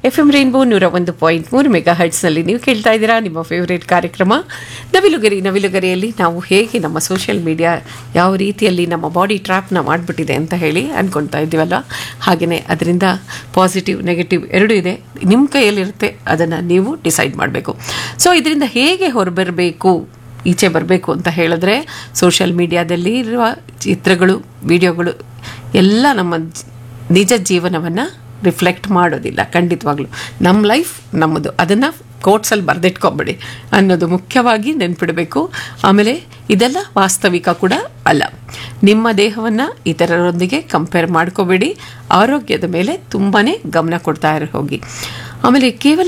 F M rainbow ನೂರ ಒಂದು point ಮೂರು ಮೆಗಾ ಹರ್ಟ್ಸ್ನಲ್ಲಿ ನೀವು ಕೇಳ್ತಾ ಇದ್ದೀರಾ ನಿಮ್ಮ ಫೇವರೇಟ್ ಕಾರ್ಯಕ್ರಮ ನವಿಲುಗರಿ ನವಿಲುಗರಿಯಲ್ಲಿ ನಾವು ಹೇಗೆ ನಮ್ಮ ಸೋಷಿಯಲ್ ಮೀಡಿಯಾ ಯಾವ ರೀತಿಯಲ್ಲಿ ನಮ್ಮ ಬಾಡಿ ಟ್ರ್ಯಾಪ್ನ ಮಾಡಿಬಿಟ್ಟಿದೆ ಅಂತ ಹೇಳಿ ಅಂದ್ಕೊಳ್ತಾ ಇದ್ದೀವಲ್ಲ ಹಾಗೆಯೇ ಅದರಿಂದ ಪಾಸಿಟಿವ್ ನೆಗೆಟಿವ್ ಎರಡೂ ಇದೆ ನಿಮ್ಮ ಕೈಯಲ್ಲಿರುತ್ತೆ ಅದನ್ನು ನೀವು ಡಿಸೈಡ್ ಮಾಡಬೇಕು ಸೊ ಇದರಿಂದ ಹೇಗೆ ಹೊರಬರಬೇಕು ಈಚೆ ಬರಬೇಕು ಅಂತ ಹೇಳಿದ್ರೆ ಸೋಷಿಯಲ್ ಮೀಡಿಯಾದಲ್ಲಿ ಇರುವ ಚಿತ್ರಗಳು ವಿಡಿಯೋಗಳು ಎಲ್ಲ ನಮ್ಮ ಜ- ನಿಜ ಜೀವನವನ್ನು ರಿಫ್ಲೆಕ್ಟ್ ಮಾಡೋದಿಲ್ಲ ಖಂಡಿತವಾಗ್ಲೂ ನಮ್ಮ ಲೈಫ್ ನಮ್ಮದು ಅದನ್ನು ಕೋಟ್ಸಲ್ಲಿ ಬರೆದಿಟ್ಕೊಬೇಡಿ ಅನ್ನೋದು ಮುಖ್ಯವಾಗಿ ನೆನ್ಪಿಡಬೇಕು ಆಮೇಲೆ ಇದೆಲ್ಲ ವಾಸ್ತವಿಕ ಕೂಡ ಅಲ್ಲ ನಿಮ್ಮ ದೇಹವನ್ನು ಇತರರೊಂದಿಗೆ ಕಂಪೇರ್ ಮಾಡ್ಕೋಬೇಡಿ ಆರೋಗ್ಯದ ಮೇಲೆ ತುಂಬಾ ಗಮನ ಕೊಡ್ತಾ ಇರೋ ಹೋಗಿ ಆಮೇಲೆ ಕೇವಲ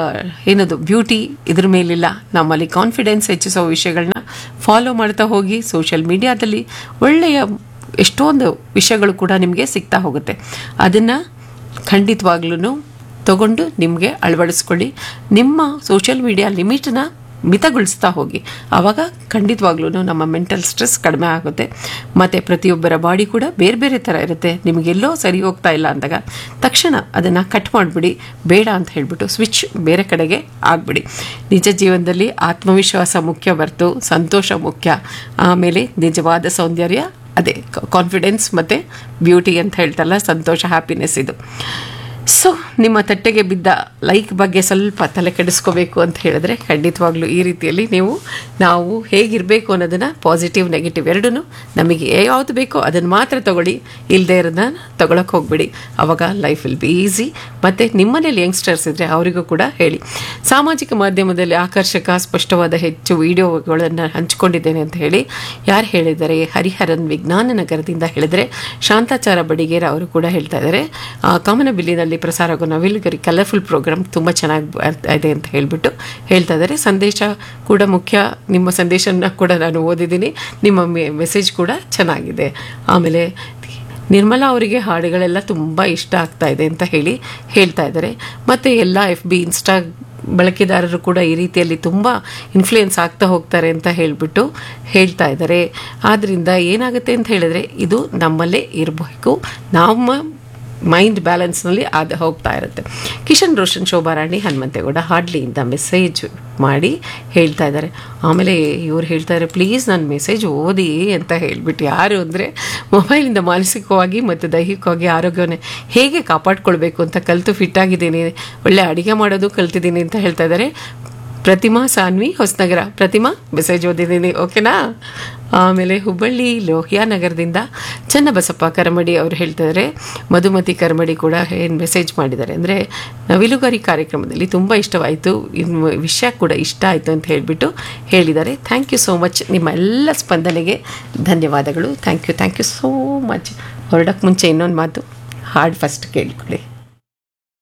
ಏನದು ಬ್ಯೂಟಿ ಇದ್ರ ಮೇಲಿಲ್ಲ ನಮ್ಮಲ್ಲಿ ಕಾನ್ಫಿಡೆನ್ಸ್ ಹೆಚ್ಚಿಸೋ ವಿಷಯಗಳನ್ನ ಫಾಲೋ ಮಾಡ್ತಾ ಹೋಗಿ ಸೋಷಿಯಲ್ ಮೀಡಿಯಾದಲ್ಲಿ ಒಳ್ಳೆಯ ಎಷ್ಟೊಂದು ವಿಷಯಗಳು ಕೂಡ ನಿಮಗೆ ಸಿಗ್ತಾ ಹೋಗುತ್ತೆ ಅದನ್ನು ಖಂಡಿತವಾಗ್ಲೂ ತಗೊಂಡು ನಿಮಗೆ ಅಳವಡಿಸ್ಕೊಳ್ಳಿ ನಿಮ್ಮ ಸೋಷಿಯಲ್ ಮೀಡಿಯಾ ಲಿಮಿಟನ್ನ ಮಿತಗೊಳಿಸ್ತಾ ಹೋಗಿ ಆವಾಗ ಖಂಡಿತವಾಗ್ಲೂ ನಮ್ಮ ಮೆಂಟಲ್ ಸ್ಟ್ರೆಸ್ ಕಡಿಮೆ ಆಗುತ್ತೆ ಮತ್ತು ಪ್ರತಿಯೊಬ್ಬರ ಬಾಡಿ ಕೂಡ ಬೇರೆ ಬೇರೆ ಥರ ಇರುತ್ತೆ ನಿಮಗೆಲ್ಲೋ ಸರಿ ಹೋಗ್ತಾ ಇಲ್ಲ ಅಂದಾಗ ತಕ್ಷಣ ಅದನ್ನು ಕಟ್ ಮಾಡಿಬಿಡಿ ಬೇಡ ಅಂತ ಹೇಳಿಬಿಟ್ಟು ಸ್ವಿಚ್ ಬೇರೆ ಕಡೆಗೆ ಆಗಿಬಿಡಿ ನಿಜ ಜೀವನದಲ್ಲಿ ಆತ್ಮವಿಶ್ವಾಸ ಮುಖ್ಯ ಹೊರತು ಸಂತೋಷ ಮುಖ್ಯ ಆಮೇಲೆ ನಿಜವಾದ ಸೌಂದರ್ಯ ಅದೇ ಕಾನ್ಫಿಡೆನ್ಸ್ ಮತ್ತು ಬ್ಯೂಟಿ ಅಂತ ಹೇಳ್ತಲ್ಲ ಸಂತೋಷ ಹ್ಯಾಪಿನೆಸ್ ಇದು ಸೊ ನಿಮ್ಮ ತಟ್ಟೆಗೆ ಬಿದ್ದ ಲೈಕ್ ಬಗ್ಗೆ ಸ್ವಲ್ಪ ತಲೆ ಕೆಡಿಸ್ಕೋಬೇಕು ಅಂತ ಹೇಳಿದ್ರೆ ಖಂಡಿತವಾಗ್ಲೂ ಈ ರೀತಿಯಲ್ಲಿ ನೀವು ನಾವು ಹೇಗಿರಬೇಕು ಅನ್ನೋದನ್ನು ಪಾಸಿಟಿವ್ ನೆಗೆಟಿವ್ ಎರಡೂ ನಮಗೆ ಯಾವುದು ಬೇಕೋ ಅದನ್ನು ಮಾತ್ರ ತಗೊಳ್ಳಿ ಇಲ್ಲದೆ ಇರೋದನ್ನ ತಗೊಳಕ್ಕೆ ಹೋಗ್ಬಿಡಿ ಅವಾಗ ಲೈಫ್ ವಿಲ್ ಬಿ ಈಸಿ ಮತ್ತು ನಿಮ್ಮನೇಲಿ ಯಂಗ್ಸ್ಟರ್ಸ್ ಇದ್ದರೆ ಅವರಿಗೂ ಕೂಡ ಹೇಳಿ ಸಾಮಾಜಿಕ ಮಾಧ್ಯಮದಲ್ಲಿ ಆಕರ್ಷಕ ಸ್ಪಷ್ಟವಾದ ಹೆಚ್ಚು ವಿಡಿಯೋಗಳನ್ನು ಹಂಚಿಕೊಂಡಿದ್ದೇನೆ ಅಂತ ಹೇಳಿ ಯಾರು ಹೇಳಿದ್ದಾರೆ ಹರಿಹರನ್ ವಿಜ್ಞಾನ ನಗರದಿಂದ ಹೇಳಿದರೆ ಶಾಂತಾಚಾರ ಬಡಿಗೇರ ಅವರು ಕೂಡ ಹೇಳ್ತಾ ಇದ್ದಾರೆ ಆ, ಕಾಮನಬಿಲ್ಲಿನಲ್ಲಿ ಪ್ರಸಾರ ಆಗೋ ನವಿಲುಗರಿ ಕಲರ್ಫುಲ್ ಪ್ರೋಗ್ರಾಮ್ ತುಂಬ ಚೆನ್ನಾಗಿ ಬರ್ತಾ ಇದೆ ಅಂತ ಹೇಳಿಬಿಟ್ಟು ಹೇಳ್ತಾ ಇದ್ದಾರೆ ಸಂದೇಶ ಕೂಡ ಮುಖ್ಯ ನಿಮ್ಮ ಸಂದೇಶನ ಕೂಡ ನಾನು ಓದಿದ್ದೀನಿ ನಿಮ್ಮ ಮೆಸೇಜ್ ಕೂಡ ಚೆನ್ನಾಗಿದೆ ಆಮೇಲೆ ನಿರ್ಮಲಾ ಅವರಿಗೆ ಹಾಡುಗಳೆಲ್ಲ ತುಂಬ ಇಷ್ಟ ಆಗ್ತಾ ಇದೆ ಅಂತ ಹೇಳಿ ಹೇಳ್ತಾ ಇದ್ದಾರೆ ಮತ್ತು ಎಲ್ಲ ಎಫ್ ಬಿ ಇನ್ಸ್ಟಾ ಬಳಕೆದಾರರು ಕೂಡ ಈ ರೀತಿಯಲ್ಲಿ ತುಂಬ ಇನ್ಫ್ಲೂಯೆನ್ಸ್ ಆಗ್ತಾ ಹೋಗ್ತಾರೆ ಅಂತ ಹೇಳಿಬಿಟ್ಟು ಹೇಳ್ತಾ ಇದ್ದಾರೆ ಆದ್ದರಿಂದ ಏನಾಗುತ್ತೆ ಅಂತ ಹೇಳಿದ್ರೆ ಇದು ನಮ್ಮಲ್ಲೇ ಇರಬೇಕು ನಮ್ಮ ಮೈಂಡ್ ಬ್ಯಾಲೆನ್ಸ್ನಲ್ಲಿ ಅದು ಹೋಗ್ತಾ ಇರುತ್ತೆ ಕಿಶನ್ ರೋಷನ್ ಶೋಭಾರಾಣಿ ಹನುಮಂತೇಗೌಡ ಹಾಡ್ಲಿಯಿಂದ ಮೆಸೇಜ್ ಮಾಡಿ ಹೇಳ್ತಾ ಇದ್ದಾರೆ ಆಮೇಲೆ ಇವ್ರು ಹೇಳ್ತಾ ಇದ್ದಾರೆ ಪ್ಲೀಸ್ ನನ್ನ ಮೆಸೇಜ್ ಓದಿ ಅಂತ ಹೇಳ್ಬಿಟ್ಟು ಯಾರು ಅಂದರೆ ಮೊಬೈಲಿಂದ ಮಾನಸಿಕವಾಗಿ ಮತ್ತು ದೈಹಿಕವಾಗಿ ಆರೋಗ್ಯವನ್ನು ಹೇಗೆ ಕಾಪಾಡ್ಕೊಳ್ಬೇಕು ಅಂತ ಕಲಿತು ಫಿಟ್ ಆಗಿದ್ದೀನಿ ಒಳ್ಳೆ ಅಡುಗೆ ಮಾಡೋದು ಕಲ್ತಿದ್ದೀನಿ ಅಂತ ಹೇಳ್ತಾ ಇದ್ದಾರೆ ಪ್ರತಿಮಾ ಸಾನ್ವಿ ಹೊಸನಗರ ಪ್ರತಿಮಾ ಮೆಸೇಜ್ ಓದಿದ್ದೀನಿ ಓಕೆನಾ ಆಮೇಲೆ ಹುಬ್ಬಳ್ಳಿ ಲೋಹಿಯಾ ನಗರದಿಂದ ಚನ್ನಬಸಪ್ಪ ಕರಮಡಿ ಅವರು ಹೇಳ್ತಿದ್ದಾರೆ ಮಧುಮತಿ ಕರಮಡಿ ಕೂಡ ಏನು ಮೆಸೇಜ್ ಮಾಡಿದ್ದಾರೆ ಅಂದರೆ ನವಿಲುಗರಿ ಕಾರ್ಯಕ್ರಮದಲ್ಲಿ ತುಂಬ ಇಷ್ಟವಾಯಿತು ಇನ್ನು ವಿಷಯ ಕೂಡ ಇಷ್ಟ ಆಯಿತು ಅಂತ ಹೇಳಿಬಿಟ್ಟು ಹೇಳಿದ್ದಾರೆ ಥ್ಯಾಂಕ್ ಯು ಸೋ ಮಚ್ ನಿಮ್ಮ ಎಲ್ಲ ಸ್ಪಂದನೆಗೆ ಧನ್ಯವಾದಗಳು thank you thank you so much ಹೊರಡಕ್ಕೆ ಮುಂಚೆ ಇನ್ನೊಂದು ಮಾತು ಹಾಡು ಫಸ್ಟ್ ಕೇಳ್ಕೊಳ್ಳಿ